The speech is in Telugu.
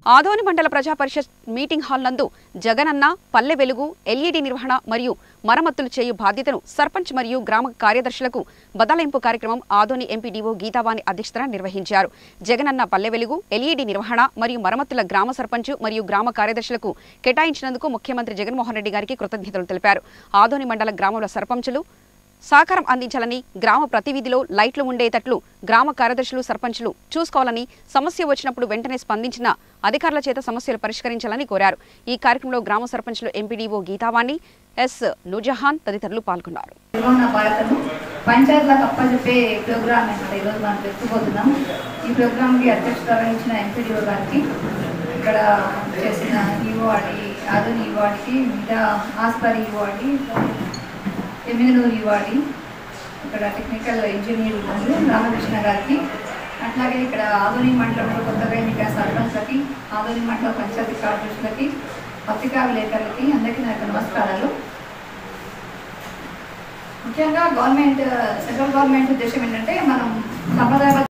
ఆదోని మండల ప్రజా పరిషత్ మీటింగ్ హాల్ నందు జగనన్న పల్లె వెలుగు ఎల్ఈడి నిర్వహణ మరియు మరమ్మతులు చేయు బాధ్యతను సర్పంచ్ మరియు గ్రామ కార్యదర్శులకు బదలాయింపు కార్యక్రమం ఆదోని ఎంపీడీఓ గీతావాణి అధ్యక్షతన నిర్వహించారు జగనన్న పల్లె వెలుగు ఎల్ఈడి నిర్వహణ మరియు మరమ్మతుల గ్రామ సర్పంచ్ మరియు గ్రామ కార్యదర్శులకు కేటాయించినందుకు ముఖ్యమంత్రి జగన్మోహన్ రెడ్డి గారికి కృతజ్ఞతలు తెలిపారు ఆదోని మండల గ్రామాల సర్పంచులు సహకారం అందించాలని గ్రామ ప్రతివిధిలో లైట్లు ఉండేటట్లు గ్రామ కార్యదర్శులు సర్పంచులు చూసుకోవాలని సమస్య వచ్చినప్పుడు వెంటనే స్పందించిన అధికారుల చేత సమస్యలు పరిష్కరించాలని కోరారు ఈ కార్యక్రమంలో గ్రామ సర్పంచులు ఎంపీడీఓ గీతావాణి ఎస్ నూజహాన్ తదితరులు పాల్గొన్నారు నిర్వహణ బాధ్యతను పంచాయతీలకు అప్పచెప్పే ప్రోగ్రామ్ అనమాట ఈరోజు మనం పెట్టుకుపోతున్నాం ఈ ప్రోగ్రామ్కి అధ్యక్షత వహించిన ఎంపీడీఓ గారికి ఇక్కడ చేసిన ఈవాడి ఆధుని ఈవాడికి మిగతా ఆస్పరి ఈవాడి ఎమ్మిగనూరు ఈవాడి ఇక్కడ టెక్నికల్ ఇంజనీర్ ఉన్నారు రామకృష్ణ గారికి అట్లాగే ఇక్కడ ఆధునిక మండలంలో కొత్తగా ఎన్నిక సర్పంచ్లకి ఆధునిక మండల పంచాయతీ కార్యదర్శులకి పత్రికా విలేకరులకి అందరికీ నా యొక్క నమస్కారాలు ముఖ్యంగా గవర్నమెంట్ సెంట్రల్ గవర్నమెంట్ ఉద్దేశం ఏంటంటే మనం సంప్రదాయ